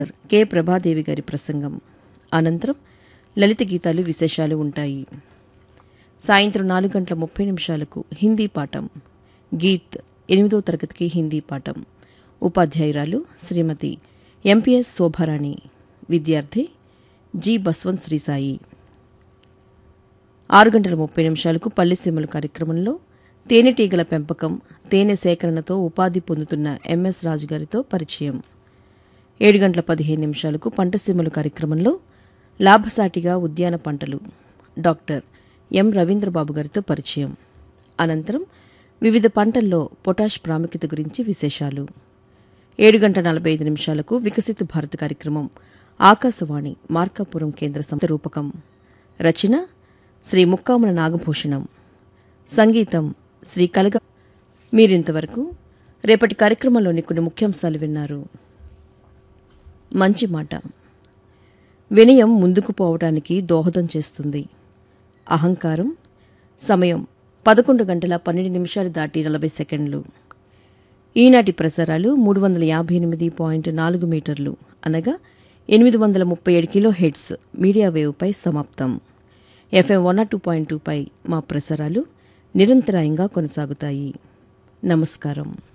K Prabha Devi గారి ప్రసంగం అనంతరం లలిత గీతాలు విశేషాలు ఉంటాయి సాయంత్రం నాలుగు గంటల ముప్పై నిమిషాలకు హిందీ పాఠం గీత్ ఎనిమిదో తరగతికి హిందీ పాఠం ఉపాధ్యాయురాలు శ్రీమతి ఎంపీఎస్ శోభారాణి విద్యార్థి జి బస్వంత్ శ్రీసాయి ఆరు గంటల ముప్పై నిమిషాలకు పల్లెసీమల కార్యక్రమంలో తేనెటీగల పెంపకం తేనె సేకరణతో ఉపాధి పొందుతున్న ఎంఎస్ రాజు గారితో పరిచయం ఏడు గంటల పదిహేను నిమిషాలకు పంటసీమలు కార్యక్రమంలో లాభసాటిగా ఉద్యాన పంటలు డాక్టర్ ఎం రవీంద్రబాబు గారితో పరిచయం అనంతరం వివిధ పంటల్లో పొటాష్ ప్రాముఖ్యత గురించి విశేషాలు ఏడు గంటల నలభై ఐదు నిమిషాలకు వికసిత భారత్ కార్యక్రమం ఆకాశవాణి మార్కాపురం కేంద్ర సంస్థ రూపకం రచన శ్రీ ముక్కాముల నాగభూషణం సంగీతం శ్రీ కలగ మీరింతవరకు రేపటి కార్యక్రమంలోని కొన్ని ముఖ్యాంశాలు విన్నారు మంచి మాట వినయం ముందుకు పోవడానికి దోహదం చేస్తుంది అహంకారం సమయం పదకొండు గంటల పన్నెండు నిమిషాలు దాటి నలభై సెకండ్లు ఈనాటి ప్రసారాలు మూడు వందల యాభై ఎనిమిది పాయింట్ నాలుగు మీటర్లు అనగా ఎనిమిది వందల ముప్పై ఏడు కిలో హెడ్స్ మీడియా వేవ్పై సమాప్తం ఎఫ్ఎం వన్ టూ పాయింట్ టూపై మా ప్రసారాలు నిరంతరాయంగా కొనసాగుతాయి నమస్కారం